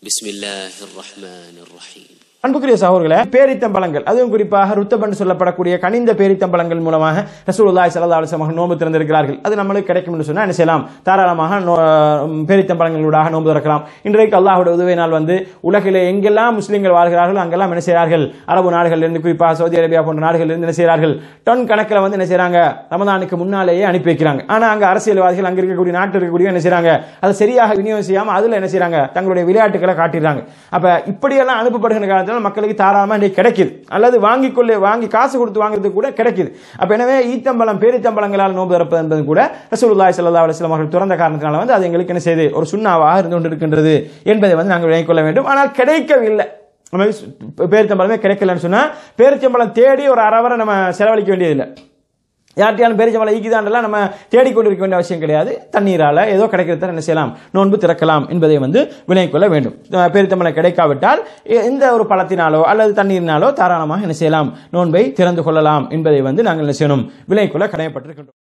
بسم الله الرحمن الرحيم அன்புக்குரிய சகோதரர்களே பேரித்தம்பழங்கள் அதுவும் குறிப்பாக ருத்தபன் சொல்லப்படக்கூடிய கனிந்த பேரித்தம்பழங்கள் மூலமாக ரசூலுல்லாஹி ஸல்லல்லாஹு அலைஹி வஸல்லம் நோன்பு திறந்திருக்கிறார்கள் அது நம்மளுக்கு கிடைக்கும் என்று சொன்னால் என்ன செய்யலாம் தாராளமாக நோ- பேரித்தம்பழங்களூடாக நோன்பு திறக்கலாம் இன்றைக்கு அல்லாஹ்வுடைய உதவியினால் வந்து உலகிலே எங்கெல்லாம் முஸ்லீம்கள் வாழ்கிறார்கள் அங்கெல்லாம் என்ன செய்கிறார்கள் அரபு நாடுகளில் இருந்து குறிப்பாக சவுதி அரேபியா போன்ற நாடுகளில் இருந்து என்ன செய்கிறார்கள் டன் கணக்கில் வந்து என்ன செய்றாங்க ரமதானுக்கு முன்னாலேயே அனுப்பி வைக்கிறாங்க ஆனா அங்க அரசியல்வாதிகள் அங்க இருக்கக்கூடிய நாட்டில் இருக்கக்கூடிய என்ன செய்றாங்க அதை சரியாக விநியோகம் செய்யாம அதுல என்ன செய்றாங்க தங்களுடைய விளையாட்டுகளை காட்டிடுறாங்க அப்ப இப்படியெல்லாம் அனுப்பப்படுகிற காலத்துல மக்களுக்கு தாராளமா இன்னைக்கு கிடைக்குது அல்லது வாங்கி கொள்ள வாங்கி காசு கொடுத்து வாங்குறது கூட கிடைக்குது அப்ப எனவே ஈத்தம்பழம் பேரித்தம்பழங்களால் நோன்பு திறப்பது என்பது கூட ரசூலுல்லாஹி ஸல்லல்லாஹு அலைஹி வஸல்லம் அவர்கள் திறந்த காரணத்தினால வந்து அது எங்களுக்கு என்ன செய்து ஒரு சுண்ணாவாக இருந்து கொண்டிருக்கின்றது என்பதை வந்து நாங்கள் விளங்கிக் கொள்ள வேண்டும் ஆனால் கிடைக்கவில்லை நம்ம பேரித்தம்பழமே கிடைக்கலன்னு சொன்னா பேரித்தம்பழம் தேடி ஒரு அரை வரை நம்ம செலவழிக்க வேண்டியதில்லை யார்கிட்டயாலும் பேரிச்சம்பளம் ஈக்குதாண்டெல்லாம் நம்ம தேடிக்கொண்டிருக்க வேண்டிய அவசியம் கிடையாது தண்ணீரால ஏதோ கிடைக்கிறத என்ன செய்யலாம் நோன்பு திறக்கலாம் என்பதை வந்து விளங்கிக் கொள்ள வேண்டும் அஹ் பேரித்தம்பளம் கிடைக்காவிட்டால் எ- எந்த ஒரு பழத்தினாலோ அல்லது தண்ணீரினாலோ தாராளமாக என்ன செய்யலாம் நோன்பை திறந்து கொள்ளலாம் என்பதை வந்து நாங்கள் என்ன செய்யணும் விளங்கிக் கொள்ள கடமைப்பட்டிருக்கின்றோம்